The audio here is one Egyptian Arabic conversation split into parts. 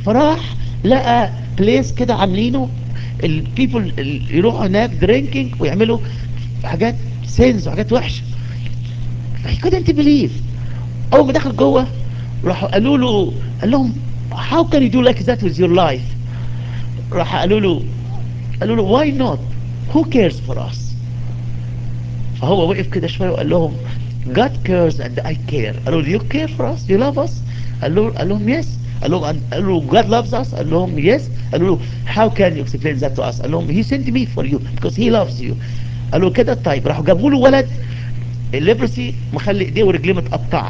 فراح لقى بليس كده عاملينه البيبل يروحوا هناك درينكينج ويعملوا حاجات سينز وحاجات وحشه فهي couldn't believe اول ما دخل جوه راحوا قالوا له قال لهم how can you do like that with your life راح قالوا له قالوا له why not who cares for us فهو وقف كده شويه وقال لهم God cares and I care قالوا له you care for us you love us قال له قال لهم yes قال لهم قال له God loves us قال لهم yes قالوا له how can you explain that to us قال لهم he sent me for you because he loves you قالوا كده طيب راحوا جابوا له ولد الليبرسي مخلي ايديه ورجليه متقطعه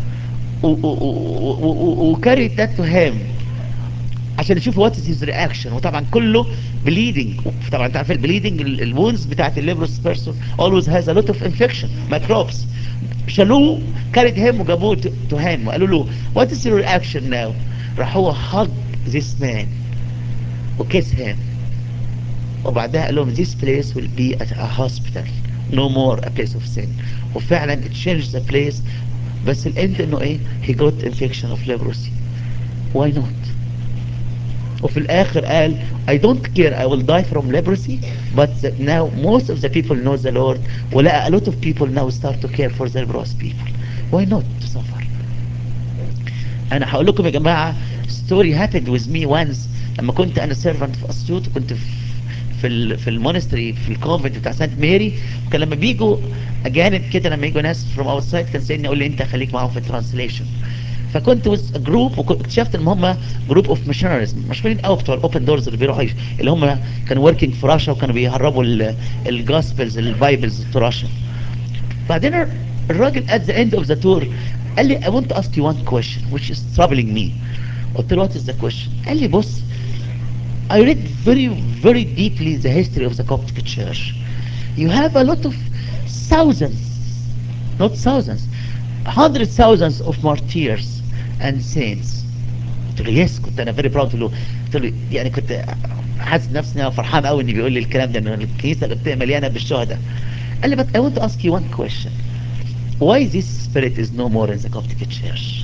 وكاري ذات تو هيم عشان يشوف وات از هيز رياكشن وطبعا كله بليدنج طبعا انت عارف البليدنج الوونز بتاعت الليبروس بيرسون اولويز هاز ا لوت اوف انفكشن ميكروبس شالوه كاريد هيم وجابوه تو هيم وقالوا له وات از يور رياكشن ناو راح هو هج ذيس مان وكيس هيم وبعدها قال لهم this place will be a hospital no more a place of sin وفعلا it changed the place بس الاند انه ايه he got infection of leprosy why not وفي الاخر قال I don't care I will die from leprosy but now most of the people know the Lord ولقى a lot of people now start to care for the leprous people why not to suffer انا هقول لكم يا جماعة story happened with me once لما كنت انا servant في اسيوط وكنت في في ال في المونستري في الكونفنت بتاع سانت ماري كان لما بيجوا اجانب كده لما يجوا ناس فروم اوتسايد كان سيدني يقول لي انت خليك معاهم في الترانسليشن فكنت وذ جروب واكتشفت ان هم جروب اوف ميشنريز مشهورين قوي بتوع الاوبن دورز اللي بيروحوا اللي هم كانوا وركينج في راشا وكانوا بيهربوا الجاسبلز البايبلز تو راشا بعدين الراجل at the end of the tour قال لي I want to ask you one question which is troubling me قلت له what is the question قال لي بص I read very very deeply the history of the Coptic Church you have a lot of thousands not thousands hundred thousands of martyrs and saints قلت له يس كنت انا very proud قلت له قلت له يعني كنت حاسس نفسي ان انا فرحان قوي اني بيقول لي الكلام ده ان الكنيسه قد مليانه بالشهداء قال لي but I want to ask you one question why this spirit is no more in the Coptic Church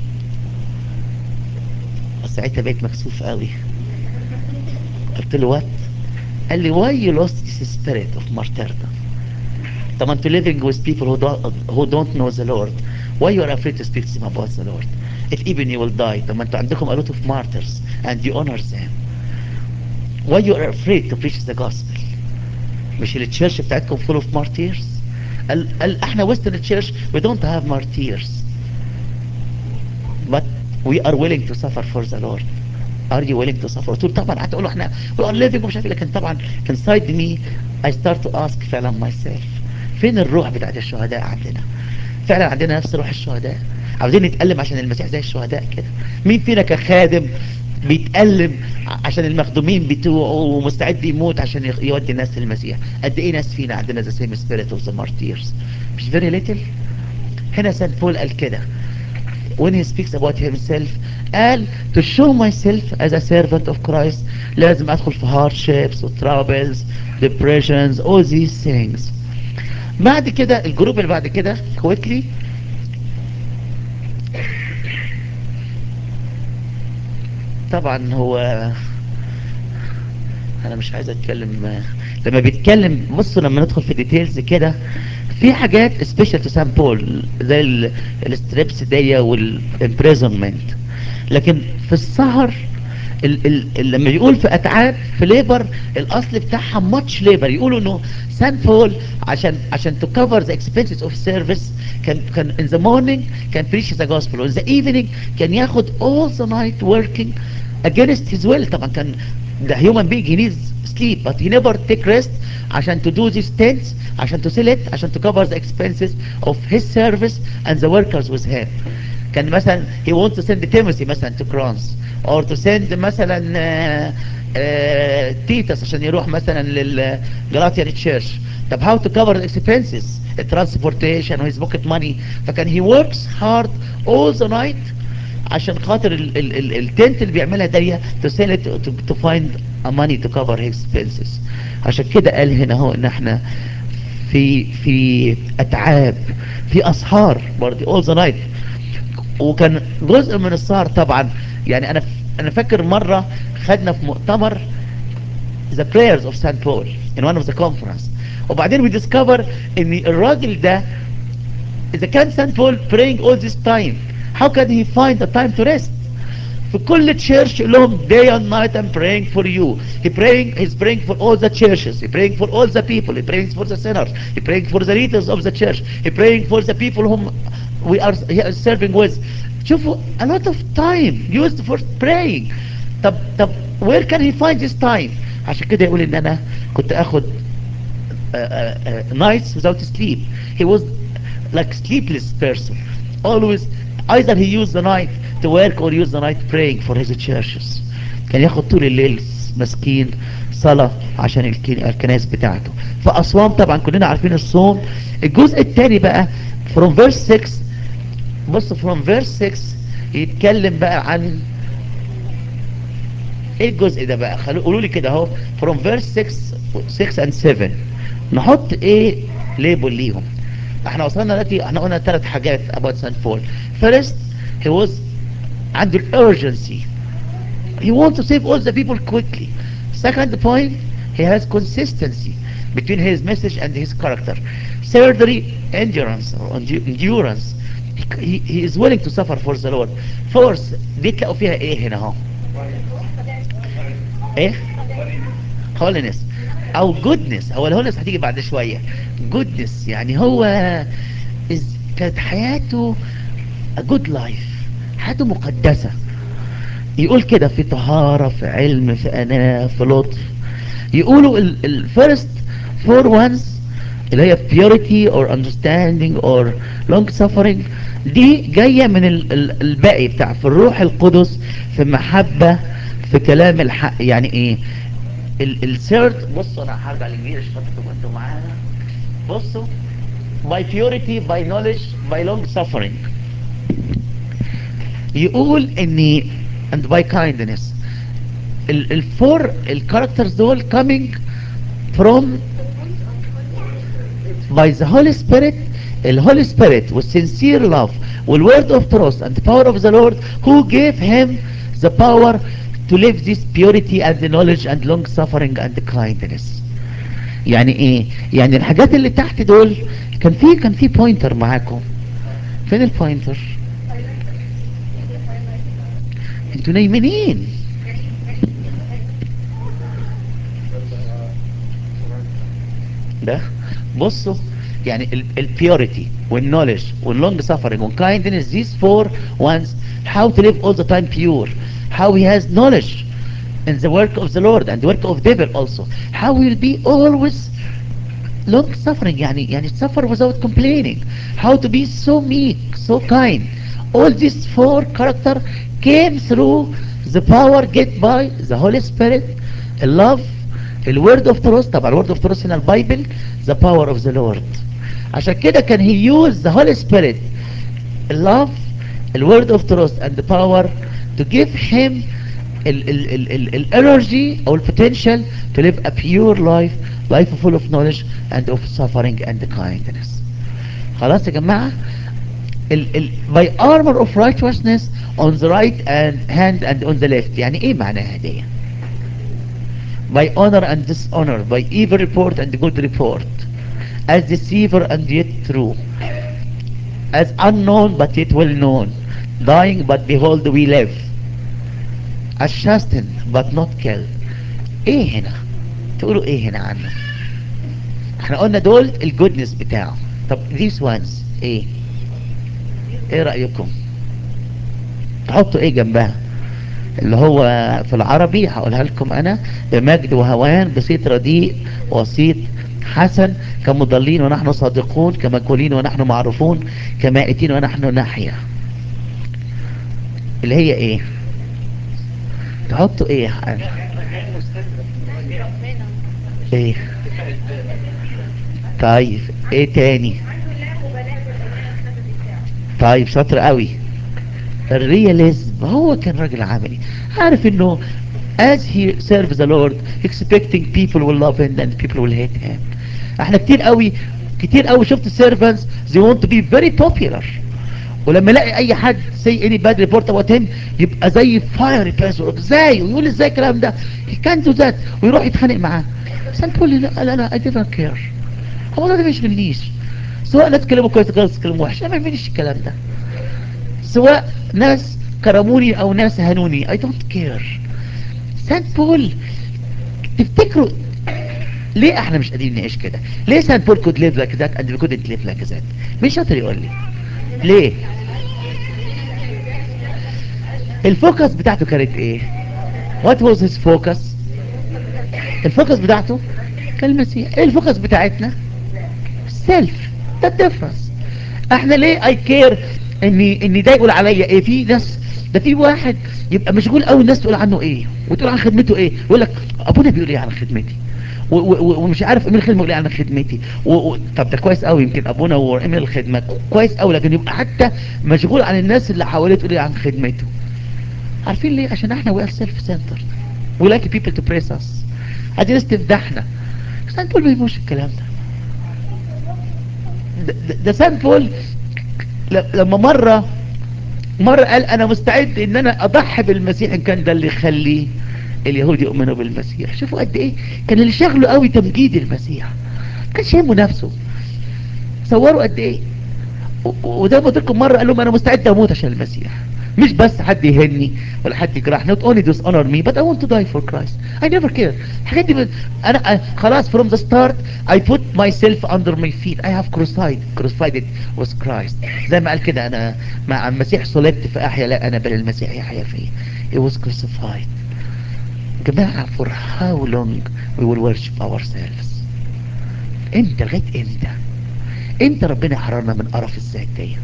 ساعتها بقيت مكسوف قوي قلت له what قال لي why you lost this spirit of martyrdom طب انتوا living with people who don't, who don't know the Lord why you are afraid to speak to them about the Lord if even you will die طب ما انتوا عندكم a lot of martyrs and you honor them why you are afraid to preach the gospel مش التشيرش بتاعتكم full of martyrs قال, قال احنا western church we don't have martyrs but we are willing to suffer for the Lord are you willing to suffer قلت له طبعا قعدت اقول له احنا we are living ومش عارف لكن طبعا inside me I start to ask فعلا myself فين الروح بتاعت الشهداء عندنا فعلا عندنا نفس روح الشهداء عاوزين نتألم عشان المسيح زي الشهداء كده مين فينا كخادم بيتألم عشان المخدومين بتوعه ومستعد يموت عشان يودي الناس للمسيح قد ايه ناس فينا عندنا the same spirit of the martyrs مش very little هنا سان بول قال كده when he speaks about himself قال to show myself as a servant of Christ لازم ادخل في hardships و troubles depressions all these things بعد كده الجروب اللي بعد كده quickly طبعا هو انا مش عايز اتكلم لما بيتكلم بصوا لما ندخل في ديتيلز كده في حاجات سبيشال تو سان بول زي الستريبس دي والامبريزونمنت لكن في السهر ال ال لما يقول في اتعاب في ليبر الاصل بتاعها ماتش ليبر يقولوا انه سان بول عشان عشان تو كفر ذا اكسبنسز اوف سيرفيس كان كان ان ذا مورنينج كان بريش ذا جوسبل وان ذا ايفنينج كان ياخد all the night working against his will طبعا كان the human being he needs sleep but he never take rest عشان to do these tents عشان to sell it عشان to cover the expenses of his service and the workers with him كان مثلا he wants to send Timothy مثلا to Crons or to send مثلا تيتس عشان يروح مثلا للجلاتيان تشيرش طب how to cover the expenses transportation و his pocket money فكان he works hard all the night عشان خاطر التنت اللي بيعملها دي to sell it to, to find a money to cover his expenses عشان كده قال هنا هو ان احنا في في اتعاب في اسهار برضه all the night وكان جزء من السهر طبعا يعني انا انا فاكر مرة خدنا في مؤتمر the prayers of St. Paul in one of the conference وبعدين we discover ان الراجل ده اذا كان St. Paul praying all this time how can he find the time to rest في كل تشيرش يقول لهم day and night I'm praying for you he praying he's praying for all the churches he praying for all the people he praying for the sinners he praying for the leaders of the church he praying for the people whom we are he is serving with شوفوا a lot of time used for praying طب طب where can he find this time عشان كده يقول ان انا كنت اخد uh, uh, uh, nights without sleep he was like sleepless person always either he used the night to work or use the night praying for his churches كان ياخد طول الليل مسكين صلاة عشان الكن- الكنائس بتاعته فأصوام طبعا كلنا عارفين الصوم الجزء الثاني بقى from verse 6 بص from verse 6 يتكلم بقى عن ايه الجزء ده بقى خلو قولوا لي كده اهو from verse 6 6 and 7 نحط ايه ليبل ليهم احنا وصلنا دلوقتي احنا قلنا ثلاث حاجات about St. Paul first he was عنده urgency he wants to save all the people quickly second point he has consistency between his message and his character thirdly endurance or endu- endurance he, he, he is willing to suffer for the Lord fourth دي تلاقوا فيها ايه هنا اهو ايه holiness او goodness هو الهولنس هتيجي بعد شوية goodness يعني هو is- كانت حياته a good life حياته مقدسة يقول كده في طهارة في علم في أناة في لطف يقولوا ال first four ones اللي هي purity or understanding or long suffering دي جاية من ال ال الباقي بتاع في الروح القدس في محبة في كلام الحق يعني ايه الثيرد بصوا انا هرجع للانجليزي عشان تبقوا انتوا معانا بصوا by purity by knowledge by long suffering يقول ان and by kindness ال- الفور الكاركترز دول coming from by the Holy Spirit the Holy Spirit with sincere love with word of truth and the power of the Lord who gave him the power to live this purity and the knowledge and long suffering and the kindness يعني ايه يعني الحاجات اللي تحت دول كان في كان في بوينتر معاكم فين البوينتر انتوا نايمين ده بصوا يعني البيوريتي والنولج واللونج suffering والkindness these four ones how to live all the time pure how he has knowledge in the work of the Lord and the work of devil also how he will be always long suffering يعني يعني suffer without complaining how to be so meek so kind all these four character came through the power get by the Holy Spirit love the word of truth طبعا word of truth هنا البايبل the power of the Lord عشان كده كان he use the Holy Spirit love the word of truth and the power to give him ال ال ال ال الانرجي او البوتنشال to live a pure life life full of knowledge and of suffering and kindness خلاص يا جماعة ال ال by armor of righteousness on the right and hand and on the left يعني ايه معناها دي by honor and dishonor by evil report and good report as deceiver and yet true as unknown but yet well known dying but behold we live as chastened but not killed ايه هنا تقولوا ايه هنا عنه احنا قلنا دول الجودنس بتاعه طب these ones ايه ايه رأيكم تحطوا ايه جنبها اللي هو في العربي هقولها لكم انا بمجد وهوان بسيط رديء وسيط حسن كمضلين ونحن صادقون كمجهولين ونحن معروفون كمائتين ونحن نحيا اللي هي ايه تحطوا ايه ايه طيب ايه تاني طيب شاطر قوي الرياليزم هو كان راجل عملي عارف انه as he serves the Lord expecting people will love him and people will hate him احنا كتير قوي كتير قوي شفت servants they want to be very popular ولما يلاقي اي حد سي اني باد ريبورت اباوت هيم يبقى زي فاير بيرسون ازاي ويقول ازاي الكلام ده هي كان دو ذات ويروح يتخانق معاه سانت بول لا لا لا اي دونت كير هو ده ما يشغلنيش سواء ناس كلموا كويس او ناس كلموا وحش انا ما يهمنيش الكلام ده سواء ناس كرموني او ناس هنوني اي دونت كير سانت بول تفتكروا ليه احنا مش قادرين نعيش كده ليه سانت بول كود ليف لايك ذات اند وي كودنت ليف لايك ذات مين شاطر يقول لي ليه الفوكس بتاعته كانت ايه what was his focus الفوكس بتاعته كان المسيح ايه الفوكس بتاعتنا سيلف ده الديفرنس احنا ليه اي كير اني اني ده يقول عليا ايه في ناس ده في واحد يبقى مشغول قوي الناس تقول عنه ايه وتقول عن خدمته ايه يقول لك ابونا بيقول ايه عن خدمتي و- و- ومش عارف امين الخدمه يقول ايه عن خدمتي و... و... طب ده كويس قوي يمكن ابونا وامين الخدمه كويس قوي لكن يبقى حتى مشغول عن الناس اللي حواليه تقول ايه عن خدمته عارفين ليه عشان احنا وي ار سيلف سنتر وي لايك بيبل تو بريس اس عايزين ناس تمدحنا سان بول ما يهموش الكلام ده ده- ده- ده سان بول ل- لما مرة مرة قال انا مستعد ان انا اضحي بالمسيح ان كان ده اللي يخلي اليهود يؤمنوا بالمسيح شوفوا قد ايه كان اللي شغله قوي تمجيد المسيح ما كانش يهمه نفسه صوروا قد ايه و- و- وده ما قلت لكم مرة قال لهم انا مستعد اموت عشان المسيح مش بس حد يهني ولا حد يجرحني not only dishonor me but I want to die for Christ I never care الحاجات دي من- انا I- خلاص from the start I put myself under my feet I have crucified crucified it with Christ زي ما قال كده انا مع المسيح صلبت فاحيا لا انا بل المسيح يحيا فيا it was crucified جماعة for how long we will worship ourselves امتى لغاية امتى امتى ربنا يحررنا من قرف الذات دي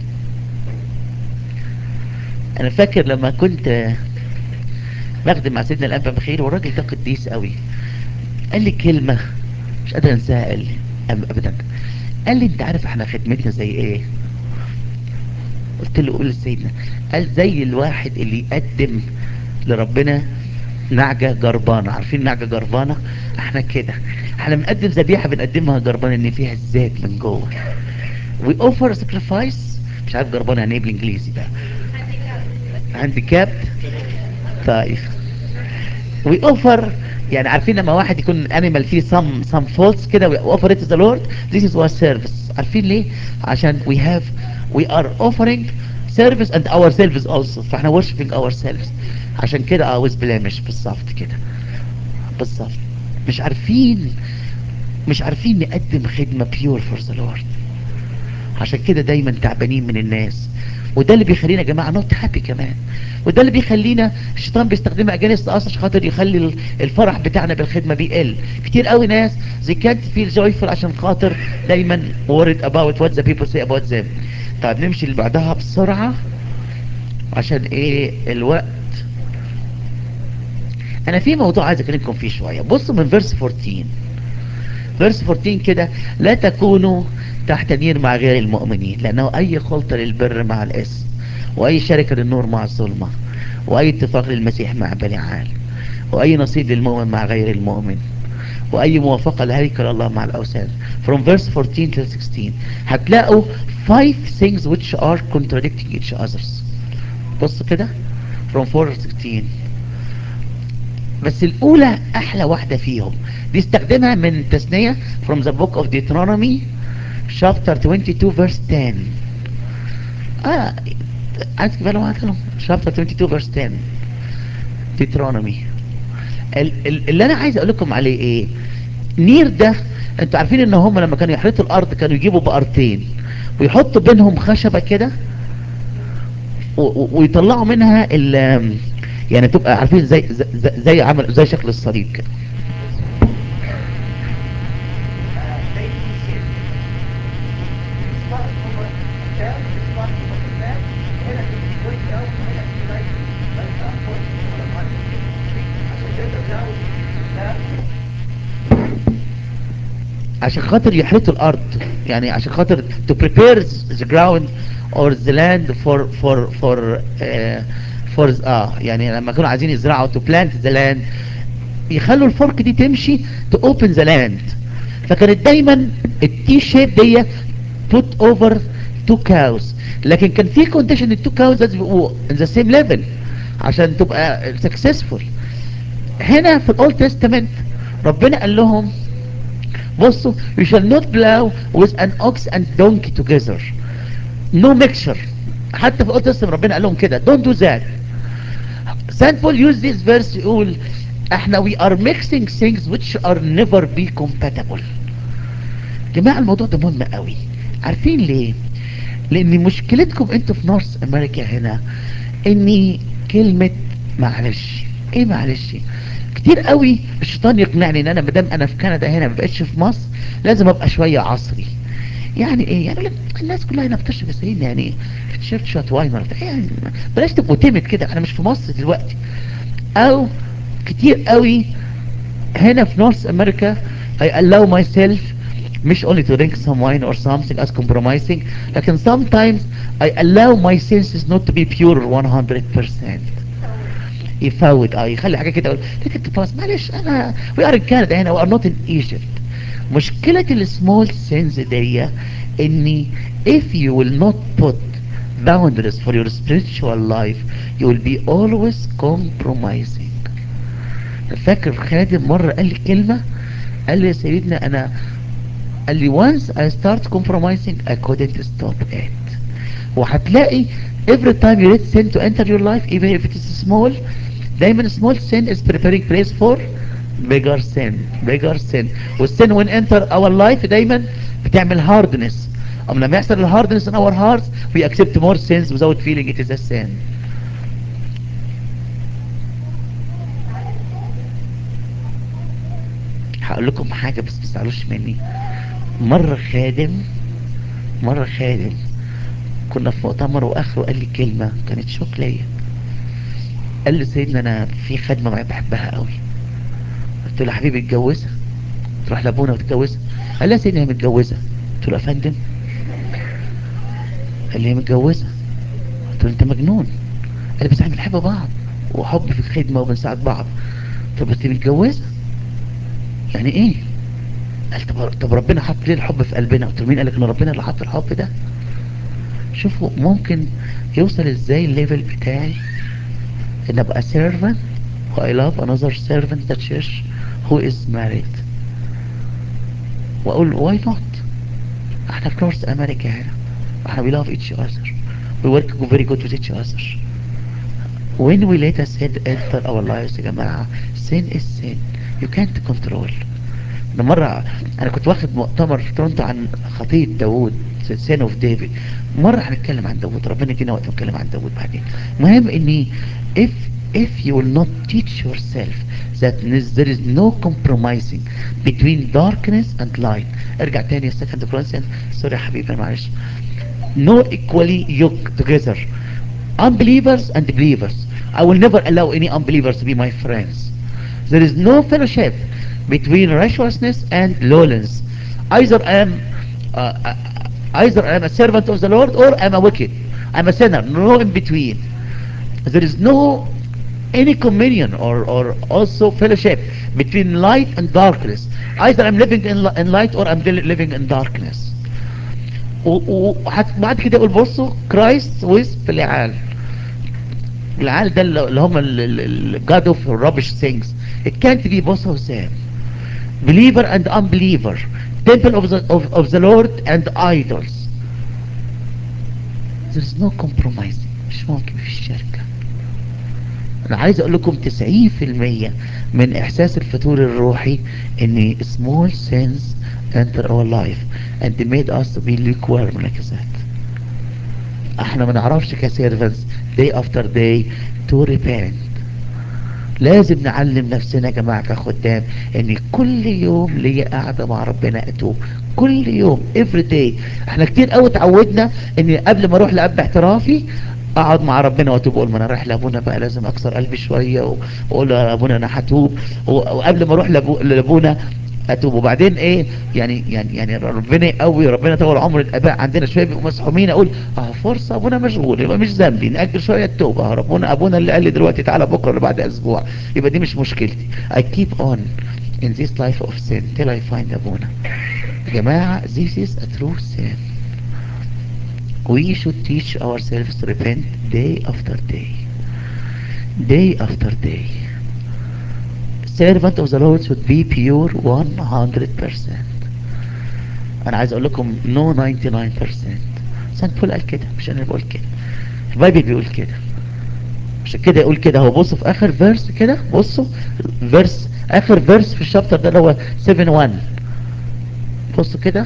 انا فاكر لما كنت بخدم مع سيدنا الانبا بخير والراجل ده قديس قوي قال لي كلمة مش قادر انساها قال لي أب- ابدا قال لي انت عارف احنا خدمتنا زي ايه قلت له قول لسيدنا قال زي الواحد اللي يقدم لربنا نعجة جربانة عارفين نعجة جربانة احنا كده احنا بنقدم ذبيحة بنقدمها جربانة ان فيها الذات من جوه we offer sacrifice مش عارف جربانة يعني ايه بالانجليزي بقى هانديكاب طيب we offer يعني عارفين لما واحد يكون animal فيه some some faults كده we offer it to the Lord this is our service عارفين ليه عشان we have we are offering service and ourselves also فاحنا worshiping ourselves عشان كده اه with blemish بالظبط كده بالظبط مش عارفين مش عارفين نقدم خدمة pure for the Lord عشان كده دايما تعبانين من الناس وده اللي بيخلينا يا جماعه نوت هابي كمان وده اللي بيخلينا الشيطان بيستخدمها اجانست اس عشان خاطر يخلي ال- الفرح بتاعنا بالخدمه بيقل كتير قوي ناس زي كانت فيل جويفul عشان خاطر دايما worried about what the people say about them طيب نمشي اللي بعدها بسرعه عشان ايه الوقت انا في موضوع عايز اكلمكم فيه شويه بصوا من فيرس 14 فيرس 14 كده لا تكونوا تحت نير مع غير المؤمنين لأنه أي خلطة للبر مع الاسم وأي شركة للنور مع الظلمة وأي اتفاق للمسيح مع بلعال وأي نصيب للمؤمن مع غير المؤمن وأي موافقة لهيكل الله مع الأوثان from verse 14 to 16 هتلاقوا five things which are contradicting each others بص كده from 4 to 16 بس الأولى أحلى واحدة فيهم دي استخدمها من تثنية from the book of Deuteronomy chapter 22 verse 10 آه عايز تجيبها لهم هات لهم chapter 22 verse 10 Deuteronomy ال ال اللي أنا عايز أقول لكم عليه إيه نير ده انتوا عارفين ان هم لما كانوا يحرثوا الارض كانوا يجيبوا بقرتين ويحطوا بينهم خشبة كده و- و- ويطلعوا منها ال يعني تبقى عارفين زي زي, زي عمل زي شكل الصليب كده عشان خاطر يحرثوا الارض يعني عشان خاطر to prepare the ground or the land for for for uh, for اه يعني لما كانوا عايزين يزرعوا to plant the land يخلوا الفرق دي تمشي to open the land فكانت دايما التي شيب دي put over two cows لكن كان في condition التو cows لازم يبقوا in the same level عشان تبقى successful هنا في الاولد تestament ربنا قال لهم بصوا you shall not plow with an ox and donkey together no mixture حتى في الاولد تestament ربنا قال لهم كده don't do that Saint Paul used this verse يقول احنا we are mixing things which are never be compatible جماعة الموضوع ده مهم قوي عارفين ليه لان مشكلتكم انتوا في نورث امريكا هنا اني كلمة معلش ايه معلش كتير قوي الشيطان يقنعني ان انا مدام انا في كندا هنا ما بقتش في مصر لازم ابقى شوية عصري يعني ايه يعني لا، الناس كلها هنا بتشرب سعيد يعني شربت شوية واين ولا بتاع يعني بلاش تبقوا تمت كده انا مش في مصر دلوقتي او كتير قوي هنا في نورث امريكا I allow myself مش only to drink some wine or something as compromising لكن sometimes I allow my senses not to be pure 100% يفوت اه يخلي حاجة كده اقول لكن تفاص معلش انا we are in Canada هنا we are not in Egypt مشكلة السمول سينز دي اني if you will not put boundaries for your spiritual life you will be always compromising فاكر خادم مرة قال لي كلمة قال لي يا سيدنا انا قال لي once I start compromising I couldn't stop it وهتلاقي every time you let sin to enter your life even if it is small دايما small sin is preparing place for bigger sin bigger sin والsin when enter our life دايما بتعمل hardness أم لما يحصل ال hardness in our hearts we accept more sins without feeling it is a sin هقول لكم حاجة بس مستعلوش مني مرة خادم مرة خادم كنا في مؤتمر واخره قال لي كلمة كانت شوك ليا قال لي سيدنا انا في خدمة معايا بحبها قوي قلت له يا حبيبي اتجوزها تروح لابونا وتتجوزها قال لي يا سيدنا هي متجوزة قلت له يا فندم قال لي هي متجوزة قلت له انت مجنون قال لي بس احنا بنحب بعض وحب في الخدمة وبنساعد بعض طب بس هي متجوزة يعني ايه قال طب, طب ربنا حط ليه الحب في قلبنا قلت له مين قال لك ان ربنا اللي حط الحب ده شوفوا ممكن يوصل ازاي الليفل بتاعي ان ابقى servant و I love another servant at church who is married واقول why not احنا في نورث امريكا هنا احنا we love each other we work very good with each other when we let a sin enter our lives يا جماعة sin is sin you can't control انا مرة انا كنت واخد مؤتمر في تورنتو عن خطية داوود سين اوف ديفيد مرة هنتكلم عن داوود ربنا يدينا وقت نتكلم عن داوود بعدين مهم اني if if you will not teach yourself that there is no compromising between darkness and light ارجع تاني يا second Corinthians سوري يا حبيبي أنا معلش no equally yoke together unbelievers and believers I will never allow any unbelievers to be my friends there is no fellowship between righteousness and lowliness either I am uh, either I am a servant of the Lord or I am a wicked I am a sinner no in between there is no any communion or, or also fellowship between light and darkness either I'm living in, in light or I'm living in darkness وبعد كده يقول بصوا Christ with بلعال العال ده اللي هم ال God of rubbish things it can't be both of them believer and unbeliever temple of the, of, of the Lord and idols there is no compromise مش ممكن في الشركة انا عايز اقول لكم 90% من احساس الفتور الروحي ان small sins enter our life and they made us to be lukewarm like that احنا ما نعرفش كسيرفنس day after day to repent لازم نعلم نفسنا يا جماعة كخدام ان كل يوم ليا قاعدة مع ربنا اتوب كل يوم every day احنا كتير قوي اتعودنا ان قبل ما اروح لاب احترافي اقعد مع ربنا واتوب اقول ما انا رايح لابونا بقى لازم اكسر قلبي شوية واقول له يا ابونا انا هتوب وقبل ما اروح لابونا اتوب وبعدين ايه يعني يعني يعني ربنا يقوي ربنا طول عمر الاباء عندنا شويه بيبقوا مسحومين اقول اه فرصه ابونا مشغول يبقى مش ذنبي ناجل شويه التوبه اه ربنا ابونا اللي قال لي دلوقتي تعالى بكره اللي بعد اسبوع يبقى دي مش مشكلتي I keep on in this life of sin till I find ابونا يا جماعه this is a true sin we should teach ourselves to repent day after day day after day servant of the Lord should be pure 100% انا عايز اقول لكم no 99% سان بول قال كده مش انا بقول كده البايبل بيقول كده عشان كده يقول كده هو بصوا في اخر فيرس كده بصوا فيرس اخر فيرس في الشابتر ده اللي هو 7 1 بصوا كده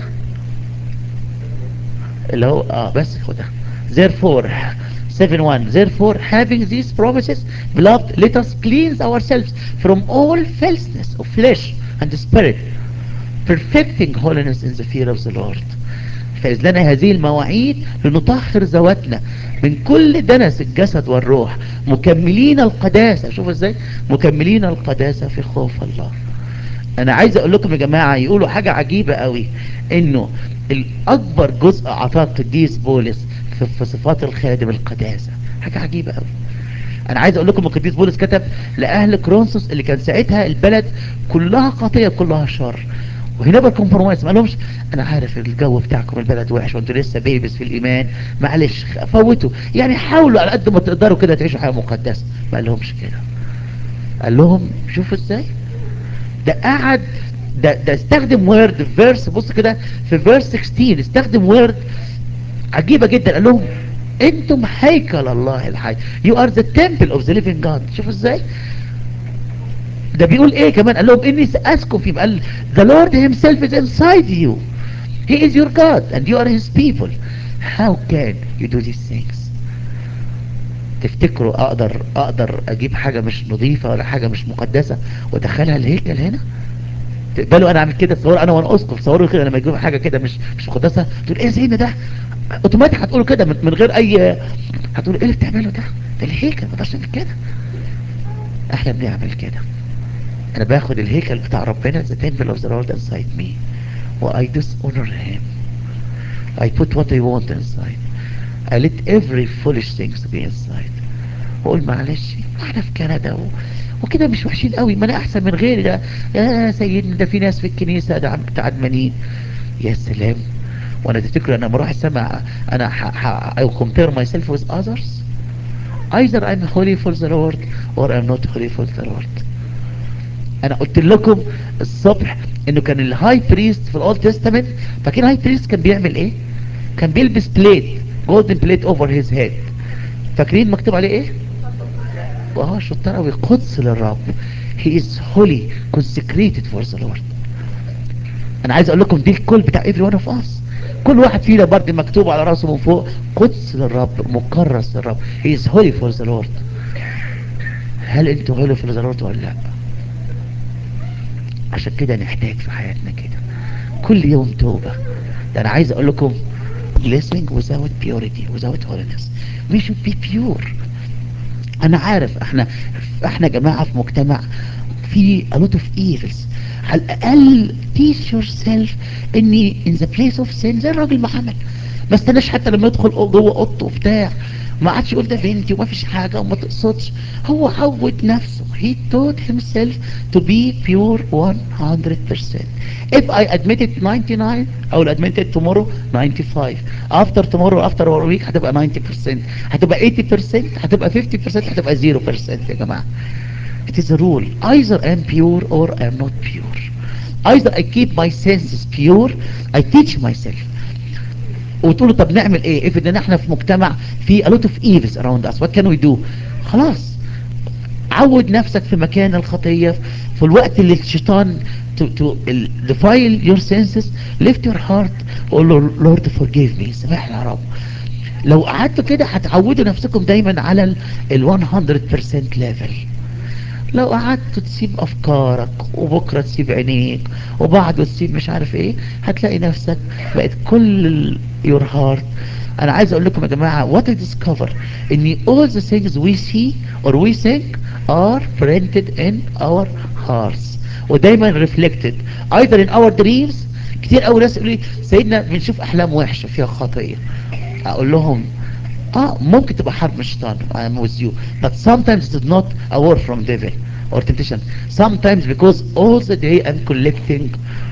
اللي هو اه بس هو ده therefore 7 1 therefore having these promises beloved let us cleanse ourselves from all falseness of flesh and spirit perfecting holiness in the fear of the Lord فإذ لنا هذه المواعيد لنطهر ذواتنا من كل دنس الجسد والروح مكملين القداسة شوفوا ازاي مكملين القداسة في خوف الله انا عايز اقول لكم يا جماعة يقولوا حاجة عجيبة قوي انه الاكبر جزء اعطاه القديس بولس في, في صفات الخادم القداسة حاجة عجيبة قوي انا عايز اقول لكم القديس بولس كتب لاهل كرونسوس اللي كان ساعتها البلد كلها خطية كلها شر وهنا كومبرومايز ما قالهمش انا عارف الجو بتاعكم البلد وحش وانتوا لسه بيبس في الايمان معلش فوتوا يعني حاولوا على قد ما تقدروا كده تعيشوا حياه مقدسه ما قالهمش كده قال لهم شوفوا ازاي ده قعد ده ده استخدم وورد فيرس بص كده في فيرس 16 استخدم وورد عجيبه جدا قال لهم انتم هيكل الله الحي يو ار ذا تمبل اوف ذا ليفينج جاد شوفوا ازاي ده بيقول ايه كمان قال لهم اني ساسكن فيهم قال the Lord himself is inside you he is your God and you are his people how can you do these things تفتكروا اقدر اقدر اجيب حاجة مش نظيفة ولا حاجة مش مقدسة وادخلها الهيكل هنا تقبلوا انا اعمل كده تصوروا انا وانا اسقف تصوروا كده لما يجيبوا حاجة كده مش مش مقدسة تقول ايه زي ده اوتوماتيك هتقولوا كده من, من غير اي هتقولوا ايه اللي بتعمله ده ده الهيكل ما تقدرش تعمل كده احنا بنعمل كده انا باخد الهيكل بتاع ربنا the temple of the Lord inside me و I dishonor him I put what I want inside I let every foolish things to be inside واقول معلش احنا في كندا و... وكده مش وحشين قوي ما انا احسن من غيري ده يا سيدنا ده في ناس في الكنيسة ده بتاع عدمانين يا سلام وانا تفتكروا انا لما اروح السماء انا ح... ح... I will compare myself with others either I'm holy for the Lord or I'm not holy for the Lord انا قلت لكم الصبح انه كان الهاي بريست في الاولد تestament فاكرين الهاي بريست كان بيعمل ايه كان بيلبس بليت جولدن بليت اوفر هيز هيد فاكرين مكتوب عليه ايه وهو شطار قوي قدس للرب he is holy consecrated for the Lord انا عايز اقول لكم دي الكل بتاع every one of us كل واحد فينا برضه مكتوب على راسه من فوق قدس للرب مكرس للرب he is holy for the Lord هل انتوا holy for the Lord ولا لا عشان كده نحتاج في حياتنا كده كل يوم توبة ده انا عايز اقول لكم blessing without purity without holiness we should be pure انا عارف احنا احنا جماعة في مجتمع في a lot of evils على الاقل teach yourself اني in the place of sin زي الراجل ما عمل ما استناش حتى لما يدخل جوه اوضته وبتاع ما عادش يقول ده بنتي وما فيش حاجة وما تقصدش هو عود نفسه he taught himself to be pure 100% if I admit it 99 I will admit it tomorrow 95 after tomorrow after a week هتبقى 90% هتبقى 80% هتبقى 50% هتبقى 0% يا جماعة it is a rule either I'm pure or I'm not pure either I keep my senses pure I teach myself وتقولوا طب نعمل ايه افرض ان احنا في مجتمع في a lot of evils around us what can we do خلاص عود نفسك في مكان الخطية في الوقت اللي الشيطان to, to defile your senses lift your heart وقول له Lord forgive me سامحني يا رب لو قعدتوا كده هتعودوا نفسكم دايما على ال 100% level لو قعدت تسيب افكارك وبكرة تسيب عينيك وبعده تسيب مش عارف ايه هتلاقي نفسك بقت كل your heart انا عايز اقول لكم يا جماعة what I discover ان all the things we see or we think are printed in our hearts ودايما reflected either in our dreams كتير قوي ناس يقولوا لي سيدنا بنشوف احلام وحشة فيها خطية اقول لهم اه ممكن تبقى حرب من الشيطان I'm with you but sometimes it is not a war from devil or temptation sometimes because all the day I'm collecting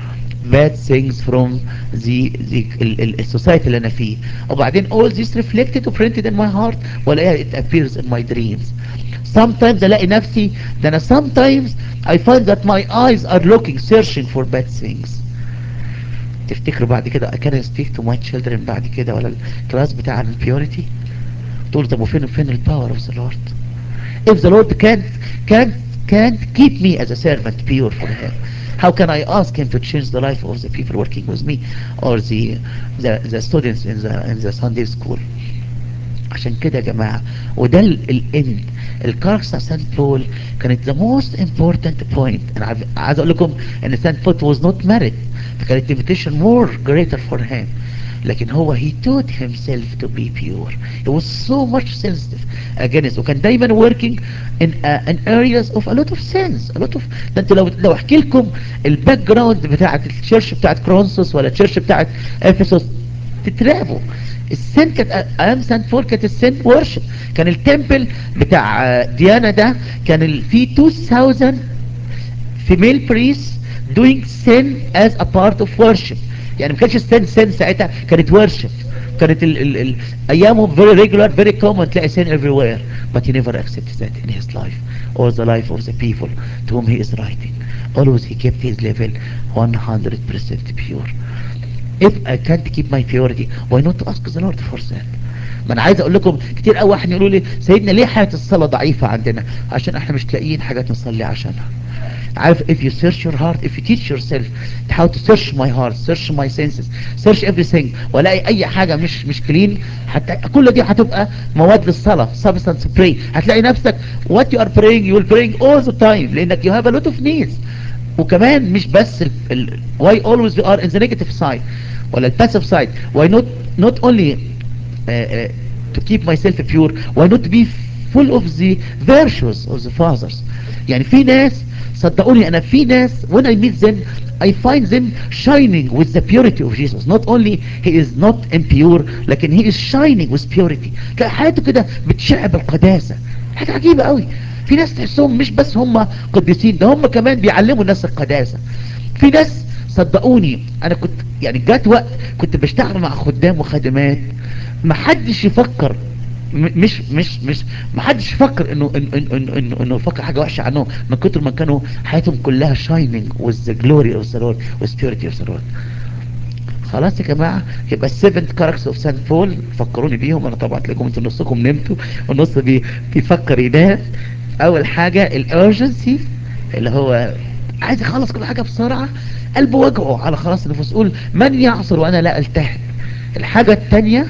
bad things from the the ال- ال- السوسايتي اللي انا فيه وبعدين all this reflected or printed in my heart ولا it appears in my dreams sometimes الاقي نفسي ده انا sometimes I find that my eyes are looking searching for bad things تفتكروا بعد كده I can speak to my children بعد كده ولا الكلاس بتاع البيوريتي تقول طب وفين فين الباور اوف ذا لورد if the Lord can't can't can't keep me as a servant pure for him how can I ask him to change the life of the people working with me or the the, the students in the in the Sunday school عشان كده يا جماعة وده الاند الكاركس سان بول كانت the most important point انا عايز- عايز اقول لكم ان سان بول was not married فكانت invitation more greater for him لكن هو he taught himself to be pure he was so much sensitive against وكان دايما working in, uh, in areas of a lot of sins a lot of ده انت لو لو احكي لكم الباك جراوند بتاعت الشيرش بتاعت كرونسوس ولا الشيرش بتاعت افسس تترعبوا السن كانت ايام سان فول كانت السن ورشب كان التمبل بتاع آه، ديانا ده كان ال- فيه 2000 female priests doing sin as a part of worship يعني ما كانش السن سن ساعتها كانت worship كانت ال ال ال ايامهم very regular very common تلاقي sin everywhere but he never accepted that in his life or the life of the people to whom he is writing always he kept his level 100% pure if I can't keep my purity why not to ask the Lord for that ما انا عايز اقول لكم كتير قوي واحد يقولوا لي سيدنا ليه حياة الصلاة ضعيفة عندنا عشان احنا مش لاقيين حاجات نصلي عشانها عارف if you search your heart if you teach yourself how to search my heart search my senses search everything والاقي اي حاجة مش مش كلين حتى كل دي هتبقى مواد للصلاة substance pray هتلاقي نفسك what you are praying you will praying all the time لانك you have a lot of needs وكمان مش بس ال, ال, why always we are in the negative side ولا ال passive side why not not only uh, uh, to keep myself pure why not be full of the virtues of the fathers يعني في ناس صدقوني انا في ناس when I meet them I find them shining with the purity of Jesus not only he is not impure لكن he is shining with purity تلاقي حياته كده بتشع بالقداسة حاجة عجيبة قوي في ناس تحسهم مش بس هم قديسين ده هم كمان بيعلموا الناس القداسة في ناس صدقوني انا كنت يعني جات وقت كنت بشتغل مع خدام وخادمات ما حدش يفكر م- مش مش مش ما حدش يفكر انه انه انه انه, إنه يفكر حاجه وحشه عنهم من كتر ما كانوا حياتهم كلها shining with the glory of the Lord with purity of the Lord خلاص يا جماعة يبقى السيفنت كاركترز اوف سان بول فكروني بيهم انا طبعا تلاقيكم انتوا نصكم نمتوا والنص بي بيفكر ينام اول حاجة الارجنسي اللي هو عايز يخلص كل حاجة بسرعة قلبه وجعه على خلاص النفوس قول من يعصر وانا لا التهب الحاجة التانية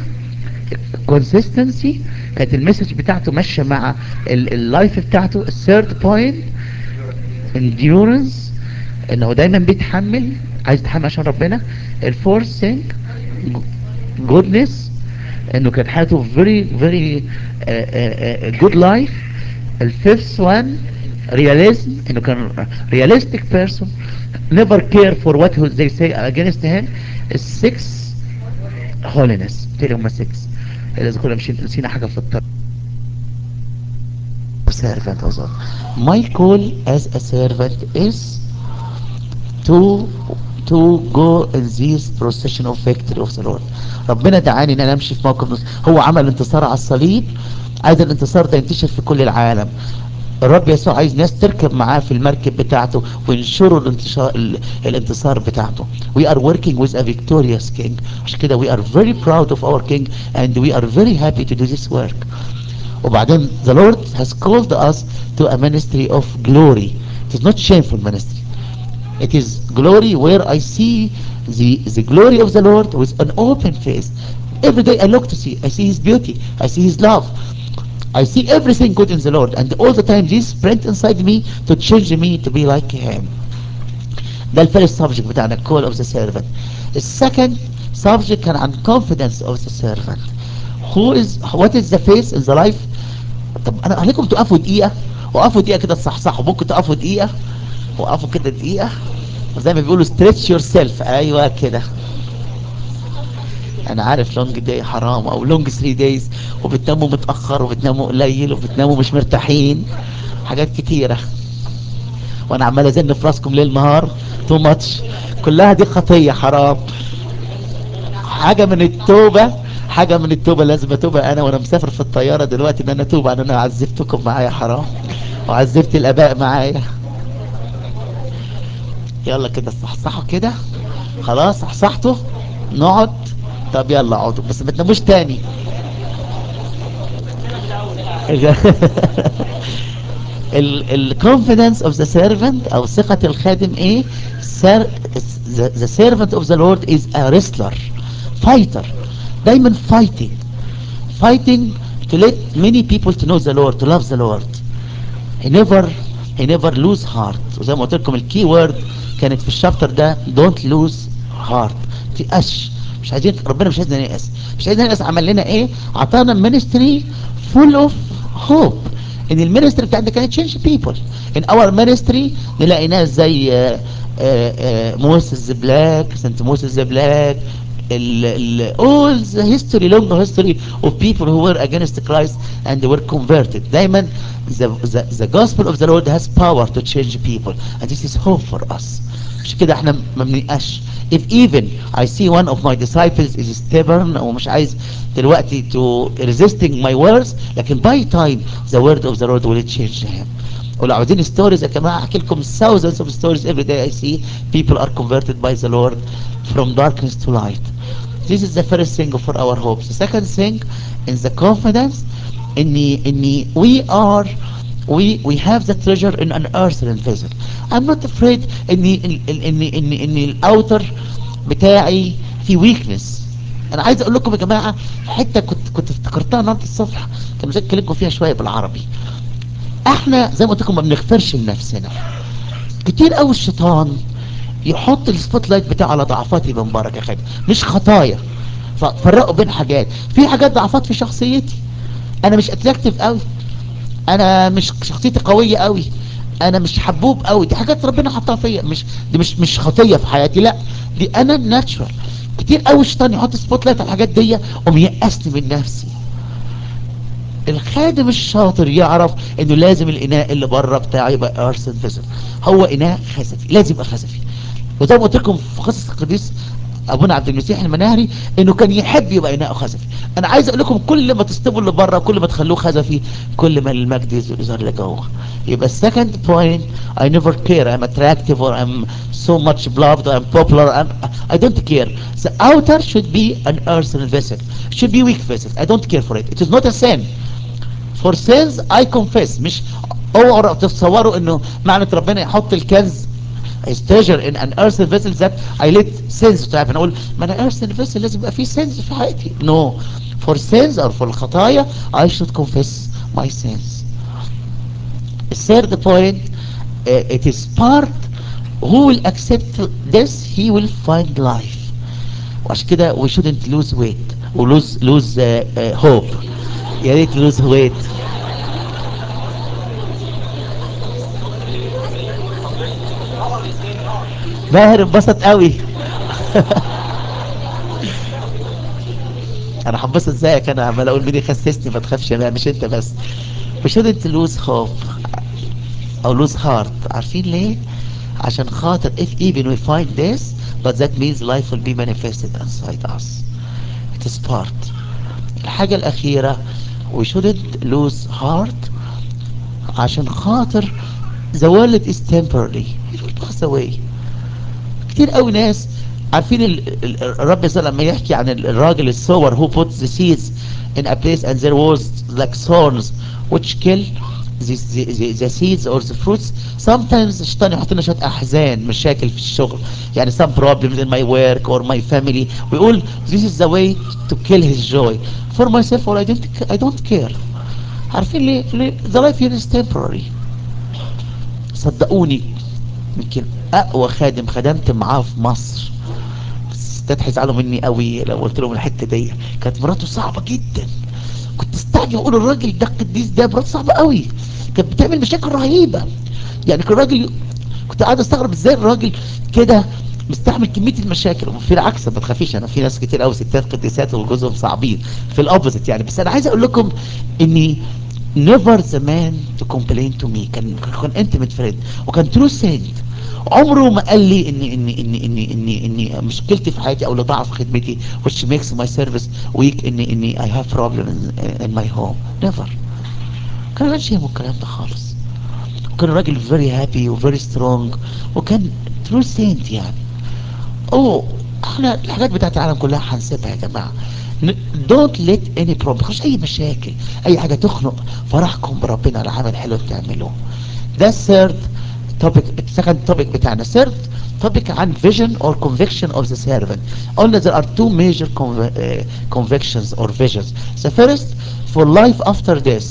الكونسيستنسي كانت المسج بتاعته ماشية مع اللايف بتاعته الثيرد بوينت endurance انه دايما بيتحمل عايز يتحمل عشان ربنا الفورث ثينج goodness انه كانت حياته very very uh, uh, uh, good life الفيفث one realism انه كان realistic person never care for what they say against him السكس holiness تاني هما سكس اذا كنا مش نسينا حاجة في الطريق servant of God. My call as a servant is to to go in this procession of victory of the Lord. ربنا دعاني ان انا امشي في موقف نص هو عمل انتصار على الصليب عايز الانتصار ده ينتشر في كل العالم الرب يسوع عايز ناس تركب معاه في المركب بتاعته وينشروا الانتشار ال- الانتصار بتاعته we are working with a victorious king عشان كده we are very proud of our king and we are very happy to do this work وبعدين the Lord has called us to a ministry of glory it is not shameful ministry it is glory where I see the the glory of the Lord with an open face every day I look to see I see his beauty I see his love I see everything good in the Lord and all the time this sprint inside me to change me to be like him ده الفيرست سبجكت بتاعنا call of the servant السكند subject كان عن confidence of the servant who is what is the face in the life طب انا عليكم تقفوا دقيقة وقفوا دقيقة كده تصحصحوا ممكن تقفوا دقيقة وقفوا كده دقيقة زي ما بيقولوا stretch yourself ايوه كده انا عارف لونج داي حرام او لونج 3 دايز وبتناموا متأخر وبتناموا قليل وبتناموا مش مرتاحين حاجات كتيرة وانا عمال ازن في راسكم ليل نهار تو ماتش كلها دي خطية حرام حاجة من التوبة حاجة من التوبة لازم اتوب انا وانا مسافر في الطيارة دلوقتي ان انا اتوب عن انا عذبتكم معايا حرام وعذبت الاباء معايا يلا كده صحصحوا كده خلاص صحصحتوا نقعد طب يلا اقعدوا بس ما تناموش تاني الكونفيدنس اوف ذا سيرفنت او ثقة الخادم ايه the servant of the Lord is a wrestler fighter دايما fighting fighting to let many people to know the Lord to love the Lord he never he never lose heart وزي ما قلت لكم الكي وورد كانت في الشابتر ده don't lose heart تيأس مش عايزين ربنا مش عايزنا نيأس مش عايزنا نيأس عمل لنا ايه عطانا ministry full of hope ان المينستري بتاعتنا كانت تشينج بيبل ان اور مينستري نلاقي ناس زي موسيس بلاك سنت موسيس بلاك all the history long history of people who were against Christ and they were converted دايما the, the, the gospel of the Lord has power to change people and this is hope for us مش كده احنا ما بنقاش if even I see one of my disciples is stubborn ومش عايز دلوقتي to resisting my words لكن by time the word of the Lord will change him ولو عاوزين ستوريز يا جماعه احكي لكم thousands of stories every day I see people are converted by the Lord from darkness to light this is the first thing for our hopes the second thing is the confidence اني اني we are we we have the treasure in an earthen vessel I'm not afraid اني اني اني اني الاوتر بتاعي في weakness انا عايز اقول لكم يا جماعه حته كنت كنت افتكرتها النهارده الصبح كان مش اتكلمكم فيها شويه بالعربي احنا زي ما قلت لكم ما بنغفرش لنفسنا كتير قوي الشيطان يحط السبوت لايت بتاعه على ضعفاتي من بركه خير مش خطايا ففرقوا بين حاجات في حاجات ضعفات في شخصيتي انا مش اتراكتيف قوي انا مش شخصيتي قويه قوي انا مش حبوب قوي دي حاجات ربنا حطها فيا مش دي مش مش خطيه في حياتي لا دي انا ناتشورال كتير قوي الشيطان يحط سبوت لايت على الحاجات دي وميأسني من نفسي الخادم الشاطر يعرف انه لازم الاناء اللي بره بتاعه يبقى ارسن فيزل هو اناء خزفي لازم يبقى خزفي وزي ما قلت لكم في قصه القديس ابونا عبد المسيح المناهري انه كان يحب يبقى اناء خزفي انا عايز اقول لكم كل ما تستبوا اللي بره كل ما تخلوه خزفي كل ما المجد يظهر لجوه يبقى السكند بوينت I never care I'm attractive or I'm so much beloved I'm popular I'm, I don't care the outer should be an earthen vessel should be weak vessel I don't care for it it is not a sin for sins I confess مش اوعوا تتصوروا انه معنى ربنا يحط الكنز his treasure in an earthen vessel that I let sins تعرف نقول ما انا earthen vessel لازم يبقى فيه sins في حياتي no for sins or for الخطايا I should confess my sins the third point uh, it is part who will accept this he will find life وعشان كده we shouldn't lose weight و lose lose uh, uh, hope يا ريت lose weight باهر انبسط قوي انا هنبسط زيك انا عمال اقول مين يخسسني ما تخافش لا مش انت بس مش انت لوز خوف او لوز هارت عارفين ليه عشان خاطر if even we find this but that means life will be manifested inside us it is part الحاجة الأخيرة we shouldn't lose heart عشان خاطر the world is temporary it will pass away كتير قوي ناس عارفين ال- ال- الرب صلى لما يحكي عن ال- الراجل الصور who put the seeds in a place and there was like thorns which kill the, the, the, the seeds or the fruits sometimes الشيطان يحط لنا شويه احزان مشاكل في الشغل يعني some problems in my work or my family ويقول this is the way to kill his joy for myself or I don't, I don't care عارفين ليه, ليه the life here is temporary صدقوني يمكن اقوى خادم خدمت معاه في مصر الستات هيزعلوا مني قوي لو قلت لهم الحته دي كانت مراته صعبه جدا كنت استعجب اقول الراجل ده القديس ده مراته صعبه قوي كانت بتعمل مشاكل رهيبه يعني كان الراجل كنت قاعد استغرب ازاي الراجل كده مستحمل كميه المشاكل وفي العكس ما تخافيش انا في ناس كتير قوي ستات قديسات وجوزهم صعبين في الاوبوزيت يعني بس انا عايز اقول لكم اني never the man to complain to me كان كان intimate friend وكان true saint عمره ما قال لي ان ان ان ان ان ان مشكلتي في حياتي او لضعف خدمتي which makes my service weak ان ان I have problem in, in my home never كان ما يهمه الكلام ده خالص وكان راجل very happy و very strong وكان true saint يعني اوه احنا الحاجات بتاعت العالم كلها هنسيبها يا جماعه don't let any problem مش اي مشاكل اي حاجه تخنق فرحكم بربنا على عمل حلو بتعملوه ده third topic second topic بتاعنا third topic عن vision or conviction of the servant only there are two major conv uh, convictions or visions the first for life after this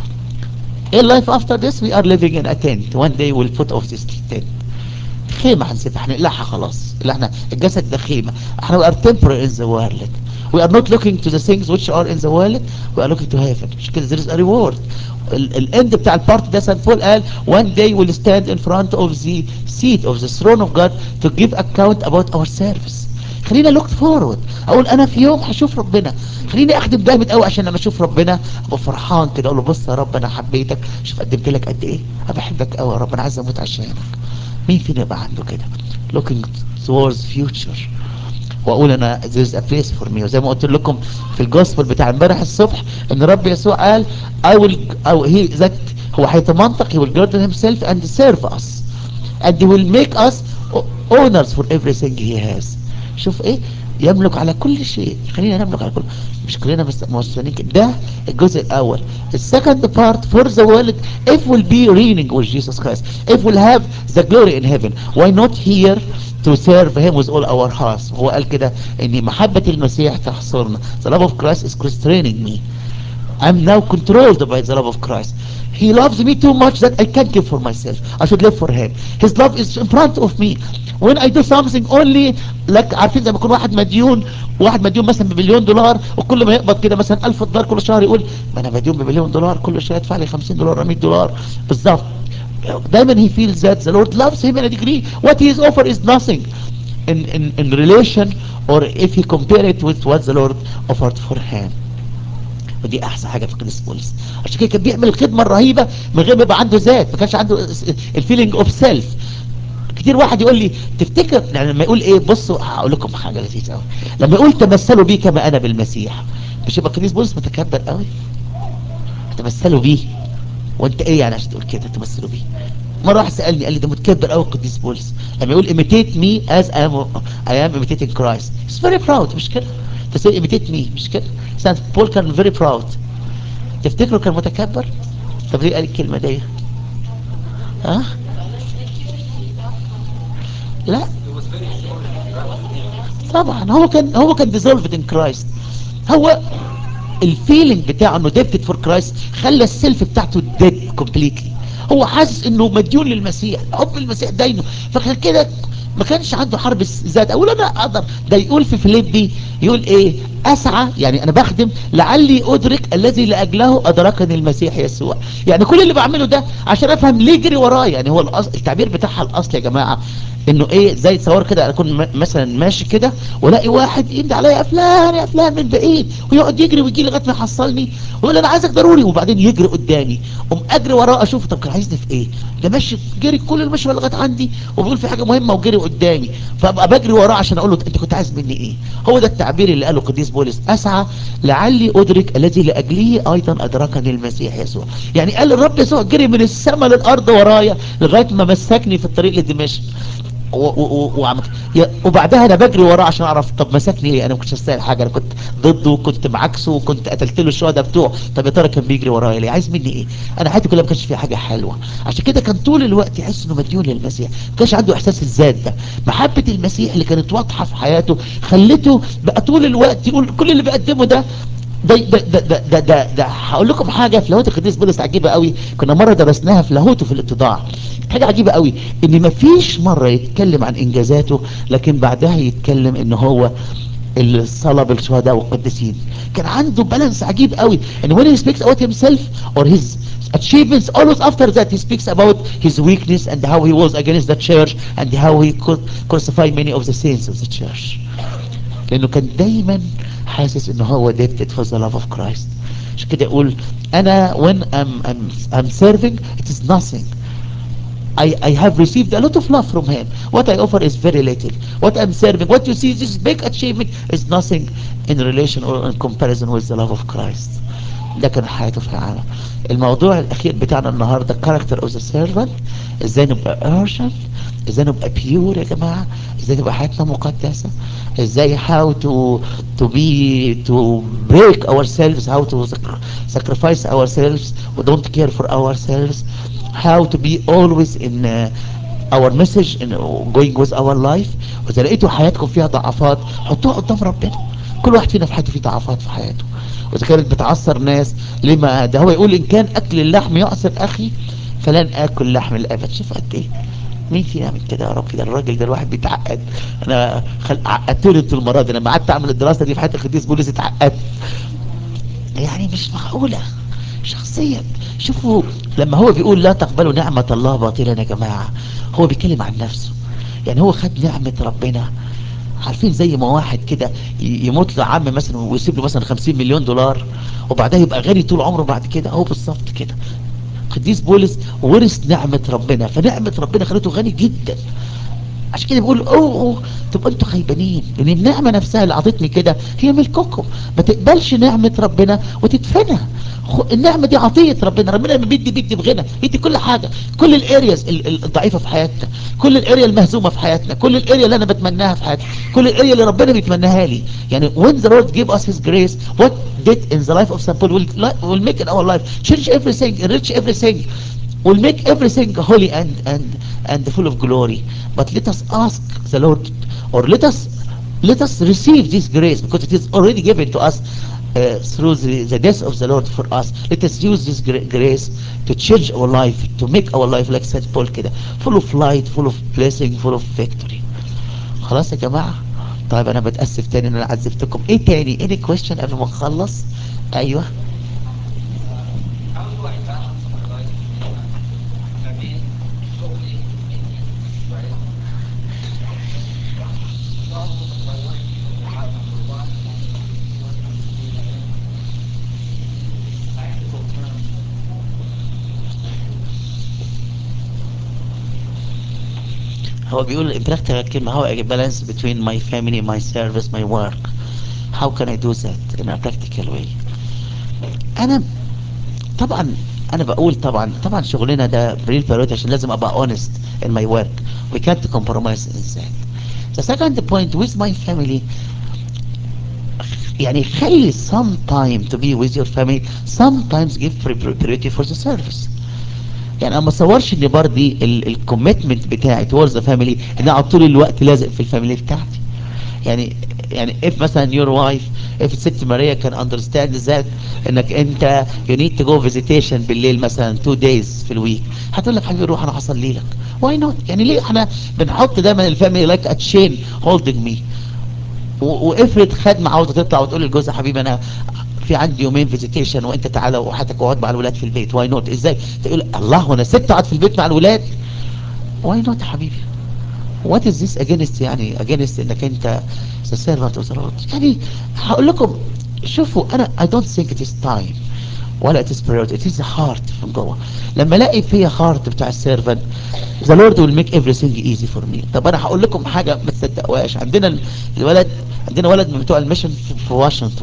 in life after this we are living in a tent one day we'll put off this tent خيمة هنسيبها هنقلعها خلاص اللي احنا الجسد ده خيمة احنا we are temporary in the world we are not looking to the things which are in the world we are looking to heaven مش كده there is a reward الاند بتاع البارت ده سان بول قال one day we'll stand in front of the seat of the throne of God to give account about our service خلينا look forward اقول انا في يوم هشوف ربنا خليني اخدم جامد قوي عشان لما اشوف ربنا ابقى فرحان كده اقول له بص يا رب انا حبيتك شوف قدمت لك قد ايه انا بحبك قوي يا رب انا عايز اموت عشانك مين فينا يبقى عنده كده looking towards future واقول انا there is a place for me وزي ما قلت لكم في الجوسبل بتاع امبارح الصبح ان رب يسوع قال I will او هي ذات هو هيتمنطق he will garden himself and serve us and he will make us owners for everything he has شوف ايه يملك على كل شيء خلينا نملك على كل مش كلنا موصلين كده ده الجزء الاول السكند بارت for the world if we'll be reigning with Jesus Christ if we'll have the glory in heaven why not here to serve him with all our hearts هو قال كده ان محبة المسيح تحصرنا the love of Christ is constraining me I'm now controlled by the love of Christ He loves me too much that I can't give for myself. I should live for him. His love is in front of me. When I do something only like عارفين زي ما يكون واحد مديون واحد مديون مثلا بمليون دولار وكل ما يقبض كده مثلا 1000 دولار كل شهر يقول ما انا مديون بمليون دولار كل شهر يدفع لي 50 دولار 100 دولار بالظبط دايما he feels that the Lord loves him in a degree what he is offer is nothing in, in, in relation or if he compare it with what the Lord offered for him ودي احسن حاجه في قديس بولس عشان كده كان بيعمل الخدمه الرهيبه من غير ما يبقى عنده ذات ما كانش عنده الفيلينج اوف سيلف كتير واحد يقول لي تفتكر يعني لما يقول ايه بصوا هقول لكم حاجه لذيذه قوي لما يقول تمثلوا بي كما انا بالمسيح مش يبقى قديس بولس متكبر قوي تمثلوا بيه وانت ايه يعني عشان تقول كده تمثلوا بيه مرة واحد سألني قال لي ده متكبر قوي القديس بولس لما يقول imitate me as I am, I am imitating Christ he's very proud مش كده تسأل imitate me مش كده سانت بول كان very proud تفتكروا كان متكبر طب ليه قال الكلمة دي ها لا طبعا هو كان هو كان dissolved in Christ هو الفيلينج بتاعه انه ديبتد فور كرايست خلى السيلف بتاعته ديد كومبليتلي هو حاسس انه مديون للمسيح حب المسيح داينه فكان كده ما كانش عنده حرب ذات اقول انا اقدر ده يقول في فيليب دي يقول ايه اسعى يعني انا بخدم لعلي ادرك الذي لاجله ادركني المسيح يسوع يعني كل اللي بعمله ده عشان افهم ليه جري وراه يعني هو الأصل التعبير بتاعها الاصل يا جماعه انه ايه زي تصور كده اكون مثلا ماشي كده والاقي واحد يمد عليا يا فلان يا فلان من بعيد ويقعد يجري ويجي لغايه ما يحصلني ويقول انا عايزك ضروري وبعدين يجري قدامي قوم اجري وراه اشوف طب كان عايزني في ايه ده ماشي جري كل المشي لغايه عندي وبيقول في حاجه مهمه وجري قدامي فابقى بجري وراه عشان اقول له انت كنت عايز مني ايه هو ده التعبير اللي قاله القديس بولس اسعى لعلي ادرك الذي لاجله ايضا ادركني المسيح يسوع يعني قال الرب يسوع جري من السماء للارض ورايا لغايه ما مسكني في الطريق لدمشق وبعدها انا بجري وراه عشان اعرف طب مسكني ليه انا ما كنتش استاهل حاجه انا كنت ضده وكنت معاكسه وكنت قتلت له الشهداء بتوعه طب يا ترى كان بيجري ورايا ليه عايز مني ايه انا حياتي كلها ما كانش فيها حاجه حلوه عشان كده كان طول الوقت يحس انه مديون للمسيح ما كانش عنده احساس الذات ده محبه المسيح اللي كانت واضحه في حياته خلته بقى طول الوقت يقول كل اللي بيقدمه ده ده ده ده ده ده, ده, ده هقول لكم حاجه في لاهوت القديس بولس عجيبه قوي كنا مره درسناها في لاهوته في الاتضاع حاجه عجيبه قوي ان مفيش مره يتكلم عن انجازاته لكن بعدها يتكلم ان هو اللي صلب الشهداء والقديسين كان عنده بالانس عجيب قوي and when he speaks about himself or his achievements always after that he speaks about his weakness and how he was against the church and how he could crucify many of the saints of the church لانه كان دايما حاسس ان هو debted for the love of Christ عشان كده يقول انا when I'm, I'm, I'm serving it is nothing I, I have received a lot of love from him. What I offer is very little. What I'm serving, what you see, this big achievement is nothing in relation or in comparison with the love of Christ. ده كان حياته في العالم. الموضوع الأخير بتاعنا النهاردة character of the servant ازاي نبقى urgent ازاي نبقى pure يا جماعة ازاي تبقى حياتنا مقدسة ازاي how to to be to break ourselves how to sac- sacrifice ourselves we don't care for ourselves how to be always in uh, our message in going with our life واذا لقيتوا حياتكم فيها ضعفات حطوها قدام ربنا كل واحد فينا في حياته فيه ضعفات في حياته واذا كانت بتعصر ناس لما ده هو يقول ان كان اكل اللحم يعصر اخي فلن اكل لحم الابد شوف قد ايه مين فينا يعمل كده يا رب ده الراجل ده الواحد بيتعقد انا خل... عقدتني طول المره دي لما قعدت اعمل الدراسه دي في حياه القديس بولس اتعقدت يعني مش معقولة شخصيا شوفوا لما هو بيقول لا تقبلوا نعمة الله باطلا يا جماعة هو بيتكلم عن نفسه يعني هو خد نعمة ربنا عارفين زي ما واحد كده ي- يموت له عم مثلا ويسيب له مثلا 50 مليون دولار وبعدها يبقى غني طول عمره بعد كده هو بالظبط كده قديس بولس ورث نعمة ربنا فنعمة ربنا خلته غني جدا عشان كده بيقول اوه اوه تبقى انتوا خيبانين لان النعمه نفسها اللي اعطتني كده هي ملككم ما تقبلش نعمه ربنا وتدفنها خ- النعمه دي عطيه ربنا ربنا لما بيدي بيدي بغنى يدي كل حاجه كل الارياز ال- ال- الضعيفه في حياتنا كل الاريا المهزومه في حياتنا كل الاريا اللي انا بتمناها في حياتي كل الاريا اللي ربنا بيتمناها لي يعني when the Lord give us his grace what did in the life of St. Paul will, will make in our life change everything enrich everything will make everything holy and and and full of glory but let us ask the lord or let us let us receive this grace because it is already given to us uh, through the, the death of the lord for us let us use this gra- grace to change our life to make our life like St. Paul كده full of light full of blessing full of victory خلاص يا جماعة طيب انا بتأسف تاني ان انا عذبتكم ايه تاني any question قبل ما نخلص ايوه How do I balance my life between I mean solely obedience, right? It's also the priority of God number one, practical terms. هو بيقول in practical كلمة how I balance between my family my service my work how can I do that in a practical way انا طبعا انا بقول طبعا طبعا شغلنا ده real priority عشان لازم ابقى honest in my work we can't compromise in that the second point with my family يعني خلي some time to be with your family sometimes give priority for the service يعني انا ما اتصورش ان برضي الكوميتمنت بتاعي towards the family ان اقعد طول الوقت لازق في الفاميلي بتاعتي يعني يعني if مثلا your wife if الست ماريا can understand that انك انت you need to go visitation بالليل مثلا two days في الويك هتقول لك حبيبي روح انا هصلي لك why not يعني ليه احنا بنحط دايما الفاميلي like a chain holding me و- وافرض خدمة عاوزة تطلع وتقول للجوز حبيبي انا في عندي يومين فيزيتيشن وانت تعالى وحياتك اقعد مع الولاد في البيت واي نوت ازاي تقول الله وانا ست اقعد في البيت مع الولاد واي نوت يا حبيبي وات از ذس اجينست يعني اجينست انك انت سيرفنت اوف ذا لورد يعني هقول لكم شوفوا انا اي دونت ثينك ات از تايم ولا ات از priority ات از هارت من جوه لما الاقي فيا هارت بتاع السيرفنت ذا لورد ويل ميك everything ايزي فور مي طب انا هقول لكم حاجه ما تصدقوهاش عندنا الولد عندنا ولد من بتوع الميشن في, في واشنطن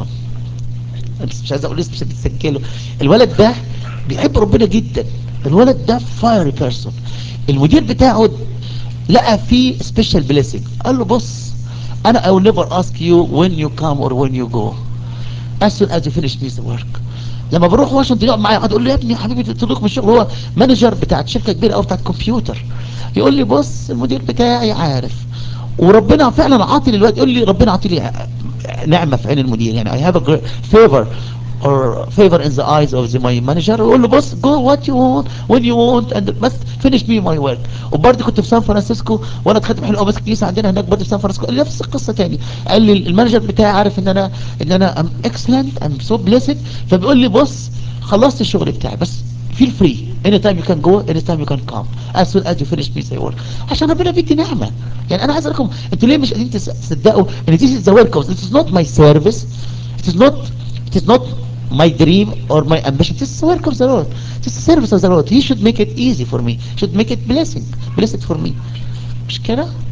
بس مش عايز اقول اسم عشان بتسجله الولد ده بيحب ربنا جدا الولد ده فايري بيرسون المدير بتاعه لقى فيه سبيشال بليسنج قال له بص انا I will never ask you when you come or when you go as soon as you finish this work لما بروح واشنطن يقعد معايا اقول له يا ابني يا حبيبي تطلق من الشغل هو مانجر بتاعت شركه كبيره قوي بتاعت كمبيوتر يقول لي بص المدير بتاعي عارف وربنا فعلا عاطي للوقت يقول لي ربنا عاطي لي نعمه في عين المدير يعني I have a great favor or favor in the eyes of the my manager يقول له بص go what you want when you want and بس finish me my work وبرضه كنت في سان فرانسيسكو وانا اتخدم حلو قوي ماسك كنيسه عندنا هناك برضه في سان فرانسيسكو قال لي نفس القصه تاني قال لي المانجر بتاعي عارف ان انا ان انا ام اكسلنت ام سو بليسد فبيقول لي بص خلصت الشغل بتاعي بس feel free anytime you can go anytime you can come as soon as you finish me say work عشان ربنا بيدي نعمه يعني انا عايز اقول لكم انتوا ليه مش قادرين تصدقوا ان this is the work of it is not my service it is not it is not my dream or my ambition this is the work of the Lord this is the service of the Lord he should make it easy for me should make it blessing blessed for me مش كده